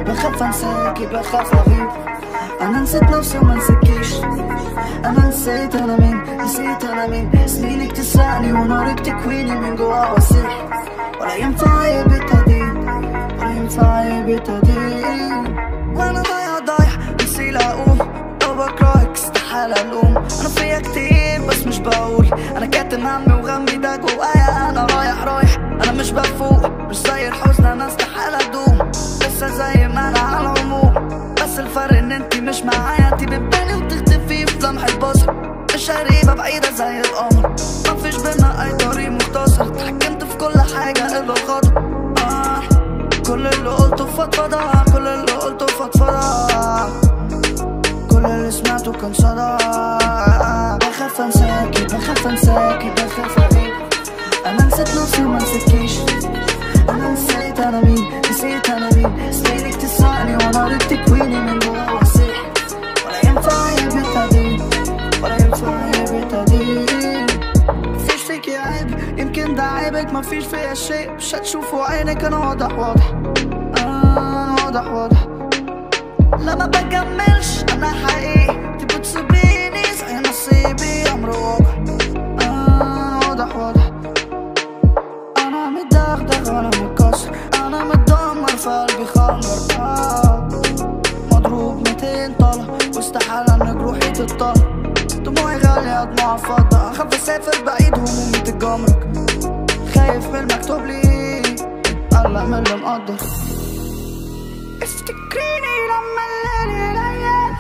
بخاف انساكي بخاف اغيب انا نسيت نفسي وما نسيتكيش انا نسيت انا مين نسيت انا مين سنينك تسرقني ونارك تكويني من جوا واسيح ولا ينفع يبتدي ولا ينفع يبتدي وانا ضايع ضايع نسي لاقوم لو بكرهك استحالة الوم انا فيا كتير بس مش بقول انا كاتم همي وغمي ده جوايا انا رايح رايح انا مش بفوق مش زي الحزن انا استحالة ادوم لسه زي ما انا على العموم بس الفرق ان انتي مش معايا انتي بتباني وتختفي في لمح البصر مش قريبة بعيدة زي القمر مفيش بينا اي طريق مختصر اتحكمت في كل حاجة الا الغضب آه كل اللي قلته فضفضة كل اللي قلته فضفضة كل اللي سمعته كان صدى بخاف انساكي بخاف انساكي بخاف اغيب انا نسيت نفسي وما نسيتكيش انا نسيت انا مين نسيت انا مين سنينك تسرقني ونارك تكويني من جوا واسيح ولا ينفع يبتدي ولا ينفع يبتدي مفيش فيكي عيب يمكن ده عيبك مفيش فيا شيء مش هتشوفه عينك انا واضح واضح انا واضح واضح لا ما بكملش انا حقيقي انتي بتسيبيني زي نصيبي امر واقع انا واضح واضح انا متدغدغ انا متكسر انا متدمر في قلبي خنجر آه. مضروب 200 طلة واستحالة ان جروحي تتطلق دموعي غالية دموع فضة اخاف اسافر بعيد همومي تتجمرك خايف من المكتوب لي قلق من اللي مقدر افتكريني لما الليل يليل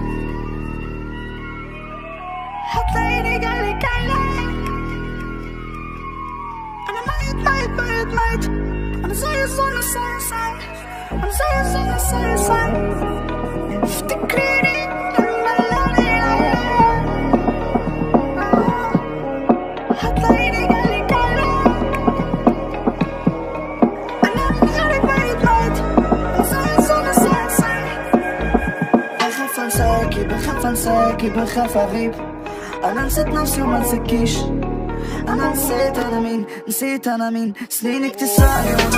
هتلاقيني جالك عينيك انا ميت ميت ميت ميت انا زي الظن ساي ساي انا زي الظن ساي ساي افتكريني لما الليل يليل آه، هتلاقيني جالك عينيك انا غيرك ميت ميت انا زي الظن ساي ساي بخاف انساكي بخاف انساكي بخاف اغيب انا نسيت نفسي وما نسيتكيش انا نسيت انا مين نسيت انا مين سنينك تسرقني